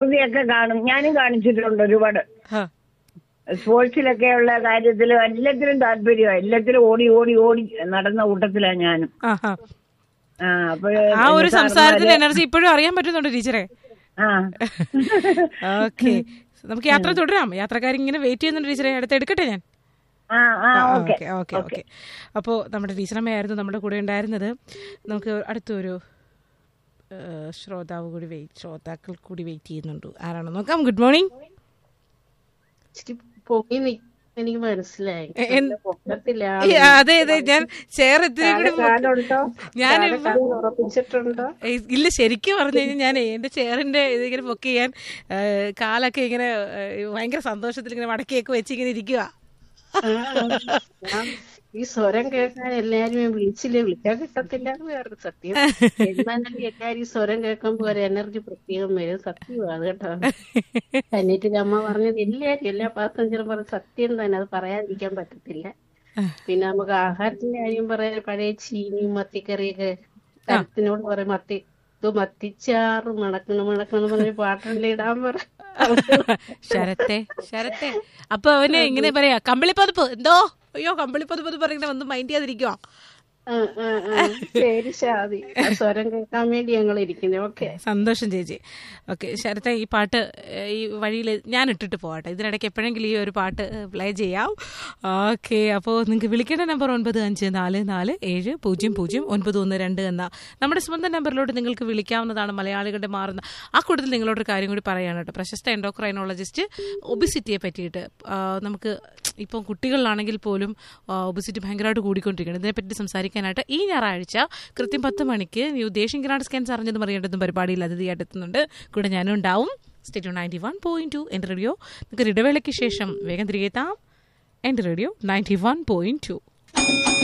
പ്രകൃതിയൊക്കെ കാണും ഞാനും കാണിച്ചിട്ടുണ്ട് ഒരുപാട് ആ. സ്പോർട്സിലൊക്കെ ഉള്ള കാര്യത്തിലും എല്ലാത്തിലും താല്പര്യമാണ് എല്ലാത്തിലും ഓടി ഓടി ഓടി നടന്ന കൂട്ടത്തിലാണ് ഞാനും ആ, ആ. ആ അപ്പൊ ആ ഒരു സംസാരത്തിന്റെ എനർജി ഇപ്പോഴും അറിയാൻ പറ്റുന്നുണ്ട് ടീച്ചറെ ആ ഓക്കെ നമുക്ക് യാത്ര തുടരാം യാത്രക്കാർ ഇങ്ങനെ വെയിറ്റ് ചെയ്യുന്നുണ്ട് ടീച്ചറെ അടുത്ത് എടുക്കട്ടെ ഞാൻ ആ ആ ഓക്കെ ഓക്കെ ഓക്കെ ഓക്കെ അപ്പോൾ നമ്മുടെ ടീച്ചറമ്മയായിരുന്നു നമ്മുടെ കൂടെ ഉണ്ടായിരുന്നത് നമുക്ക് അടുത്തൊരു ഏഹ്, ശ്രോതാവ് കൂടി വെയിറ്റ് ശ്രോതാക്കൾ കൂടി വെയിറ്റ് ചെയ്യുന്നുണ്ട് ആരാണ് നോക്കാം ഗുഡ് മോർണിംഗ് ഇച്ചിരി പൊങ്ങി നിൽക്കുന്ന എനിക്ക് മനസ്സിലായി എ- എന്ത്? നല്ല പൊക്കത്തിലാ അതെ അതെ ഞാൻ ചെയർ ഇത്തിരി കൂടി മു- കാലുണ്ടോ ഞാൻ കാല് കാല് ഉറപ്പിച്ചിട്ടുണ്ടോ ഏയ് ഇല്ല ശരിക്കും പറഞ്ഞു കഴിഞ്ഞാൽ ഞാൻ എന്റെ ചെയറിന്റെ ഇതിങ്ങനെ പൊക്ക് ചെയ്യാൻ ഏഹ്, കാലൊക്കെ ഇങ്ങനെ ഏഹ്, ഭയങ്കര സന്തോഷത്തിൽ ഇങ്ങനെ മടക്കിയൊക്കെ വെച്ച് ഇങ്ങനെ ഇരിക്കുക ആ, ഞാൻ ഈ സ്വരം കേൾക്കാൻ എല്ലാരും വിളിച്ചില്ലേ വിളിക്കാൻ കിട്ടത്തില്ല എന്ന് വേറൊരു സത്യം എന്നാലും എല്ലാരും ഈ സ്വരം കേൾക്കുമ്പോ ഒരു എനർജി പ്രത്യേകം വരും സത്യമാണ് കേട്ടോ എന്നിട്ട് അമ്മ പറഞ്ഞത് എല്ലാരും എല്ലാ പാസഞ്ചറും പറഞ്ഞ സത്യം തന്നെ അത് പറയാതിരിക്കാൻ പറ്റത്തില്ല പിന്നെ നമുക്ക് ആഹാരത്തിന്റെ കാര്യം പറയാൻ പഴയ ചീനി മത്തിക്കറിയൊക്കെ കരുത്തിനോട് പറയും മത്തി ഇത് മത്തിച്ചാറ് മണക്കണം മണക്കണം എന്ന് പറഞ്ഞ പാട്ടല്ലേ ഇടാൻ പറ ശരത്തെ ശരത്തെ അപ്പൊ അവന് ഇങ്ങനെ പറയാ കമ്പിളിപ്പതുപ്പ് എന്തോ അയ്യോ കമ്പിളിപ്പതുപ്പ് എന്ന് പറയുന്നത് ഒന്ന് മൈൻഡ് ചെയ്യാതിരിക്കുവാ ആ, ആ, ആ. ശരി ഷാദി ആ സ്വരം കേൾക്കാൻ വേണ്ടി ഞങ്ങൾ ഇരിക്കുന്നത് ഓക്കെ സന്തോഷം ചേച്ചി ഓക്കെ ശരത്തെ ഈ പാട്ട് ഏഹ്, ഈ വഴിയിൽ ഞാൻ ഇട്ടിട്ട് പോകട്ടെ ഇതിനിടയ്ക്ക് എപ്പോഴെങ്കിലും ഈ ഒരു പാട്ട് പ്ലേ ചെയ്യാം ഓക്കെ അപ്പോൾ നിങ്ങൾക്ക് വിളിക്കേണ്ട നമ്പർ ഒൻപത് അഞ്ച് നാല് നാല് ഏഴ് പൂജ്യം പൂജ്യം ഒൻപത് ഒന്ന് രണ്ട് എന്ന നമ്മുടെ സ്വന്തം നമ്പറിലോട്ട് നിങ്ങൾക്ക് വിളിക്കാവുന്നതാണ് മലയാളികളുടെ മാറുന്ന ആ കൂട്ടത്തിൽ നിങ്ങളോടൊരു കാര്യം കൂടി പറയുകയാണ് കേട്ടോ പ്രശസ്ത എൻഡോക്രൈനോളജിസ്റ്റ് ഒബിസിറ്റിയെ പറ്റിയിട്ട് ആ, നമുക്ക് ഇപ്പം കുട്ടികളിലാണെങ്കിൽ പോലും ഒബിസിറ്റി ഭയങ്കരമായിട്ട് കൂടിക്കൊണ്ടിരിക്കുകയാണ് ഇതിനെപ്പറ്റി സംസാരിക്കാനായിട്ട് ഈ ഞായറാഴ്ച കൃത്യം പത്ത് മണിക്ക് ന്യൂ ദേശീയ ഗ്രാഡ് സ്കാൻസ് അറിഞ്ഞതും അറിയേണ്ടതും പരിപാടിയിൽ അതിഥിയായിട്ട് എത്തുന്നുണ്ട് കൂടെ ഞാനും ഉണ്ടാവും state ninety one point two എൻ്റെ റേഡിയോ നിങ്ങൾക്ക് ഒരു ഇടവേളയ്ക്ക് ശേഷം വേഗം തിരികെ എത്താം എൻ്റെ radio ninety one point to